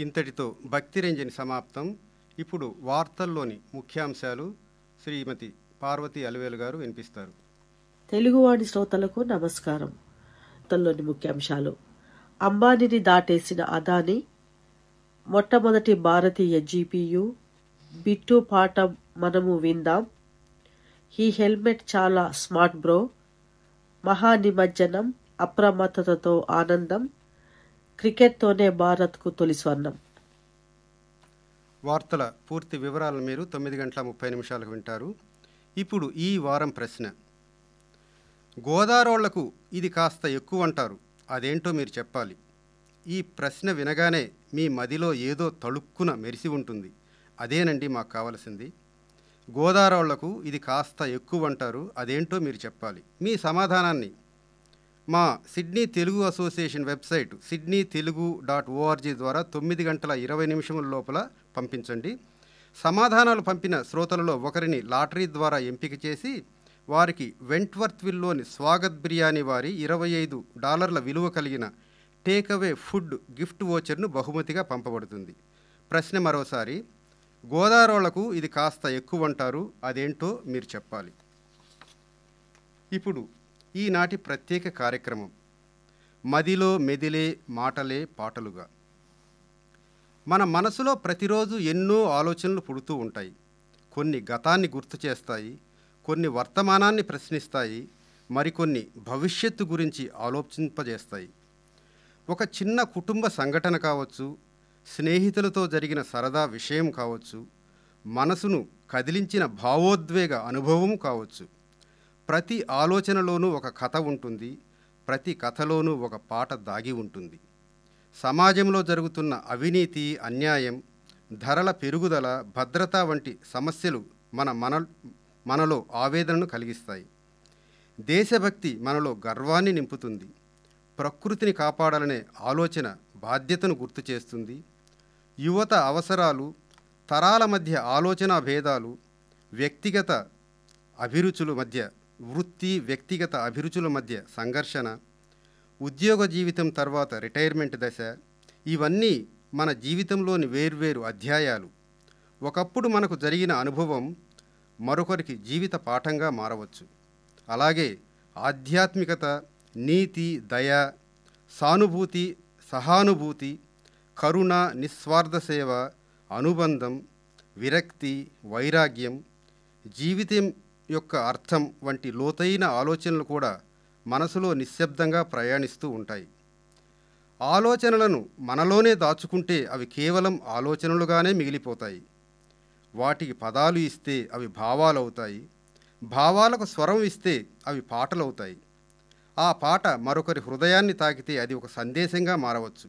ఇంతటితో భక్తి రంజని సమాప్తం ఇప్పుడు వార్తల్లోని ముఖ్యాంశాలు శ్రీమతి పార్వతి అలివేలు గారు వినిపిస్తారు తెలుగువాణి శ్రోతలకు నమస్కారం వార్తల్లోని ముఖ్యాంశాలు అంబానీని దాటేసిన అదాని మొట్టమొదటి భారతీయ జీపీయు బిట్టు పాఠం మనము విందాం ఈ హెల్మెట్ చాలా స్మార్ట్ బ్రో మహా నిమజ్జనం అప్రమత్తతతో ఆనందం క్రికెట్తోనే భారత్కు తొలి స్వర్ణం వార్తల పూర్తి వివరాలను మీరు తొమ్మిది గంటల ముప్పై నిమిషాలకు వింటారు ఇప్పుడు ఈ వారం ప్రశ్న గోదారోళ్లకు ఇది కాస్త ఎక్కువ అంటారు అదేంటో మీరు చెప్పాలి ఈ ప్రశ్న వినగానే మీ మదిలో ఏదో తళుక్కున మెరిసి ఉంటుంది అదేనండి మాకు కావలసింది గోదారోళ్లకు ఇది కాస్త ఎక్కువ అంటారు అదేంటో మీరు చెప్పాలి మీ సమాధానాన్ని మా Sydney Telugu association website Sydney Telugu dot ORG ద్వారా తొమ్మిది గంటల ఇరవై నిమిషముల లోపల పంపించండి సమాధానాలు పంపిన శ్రోతలలో ఒకరిని లాటరీ ద్వారా ఎంపిక చేసి వారికి వెంట్వర్త్విల్లోని స్వాగత్ బిర్యానీ వారి ఇరవై ఐదు డాలర్ల విలువ కలిగిన టేక్అవే ఫుడ్ గిఫ్ట్ వోచర్ను బహుమతిగా పంపబడుతుంది ప్రశ్న మరోసారి గోదారోళ్లకు ఇది కాస్త ఎక్కువ అంటారు అదేంటో మీరు చెప్పాలి ఇప్పుడు ఈనాటి ప్రత్యేక కార్యక్రమం మదిలో మెదిలే మాటలే పాటలుగా మన మనసులో ప్రతిరోజు ఎన్నో ఆలోచనలు పుడుతూ ఉంటాయి కొన్ని గతాన్ని గుర్తు చేస్తాయి కొన్ని వర్తమానాన్ని ప్రశ్నిస్తాయి మరికొన్ని భవిష్యత్తు గురించి ఆలోచింపజేస్తాయి ఒక చిన్న కుటుంబ సంఘటన కావచ్చు స్నేహితులతో జరిగిన సరదా విషయం కావచ్చు మనసును కదిలించిన భావోద్వేగ అనుభవం కావచ్చు ప్రతి ఆలోచనలోనూ ఒక కథ ఉంటుంది ప్రతి కథలోనూ ఒక పాట దాగి ఉంటుంది సమాజంలో జరుగుతున్న అవినీతి అన్యాయం ధరల పెరుగుదల భద్రత వంటి సమస్యలు మన మన మనలో ఆవేదనను కలిగిస్తాయి దేశభక్తి మనలో గర్వాన్ని నింపుతుంది ప్రకృతిని కాపాడాలనే ఆలోచన బాధ్యతను గుర్తు చేస్తుంది యువత అవసరాలు తరాల మధ్య ఆలోచన భేదాలు వ్యక్తిగత అభిరుచుల మధ్య వృత్తి వ్యక్తిగత అభిరుచుల మధ్య సంఘర్షణ ఉద్యోగ జీవితం తర్వాత రిటైర్మెంట్ దశ ఇవన్నీ మన జీవితంలోని వేర్వేరు అధ్యాయాలు ఒకప్పుడు మనకు జరిగిన అనుభవం మరొకరికి జీవిత పాఠంగా మారవచ్చు అలాగే ఆధ్యాత్మికత నీతి దయ సానుభూతి సహానుభూతి కరుణ నిస్వార్థ సేవ అనుబంధం విరక్తి వైరాగ్యం జీవితం యొక్క అర్థం వంటి లోతైన ఆలోచనలు కూడా మనసులో నిశ్శబ్దంగా ప్రయాణిస్తూ ఉంటాయి ఆలోచనలను మనలోనే దాచుకుంటే అవి కేవలం ఆలోచనలుగానే మిగిలిపోతాయి వాటికి పదాలు ఇస్తే అవి భావాలవుతాయి భావాలకు స్వరం ఇస్తే అవి పాటలవుతాయి ఆ పాట మరొకరి హృదయాన్ని తాకితే అది ఒక సందేశంగా మారవచ్చు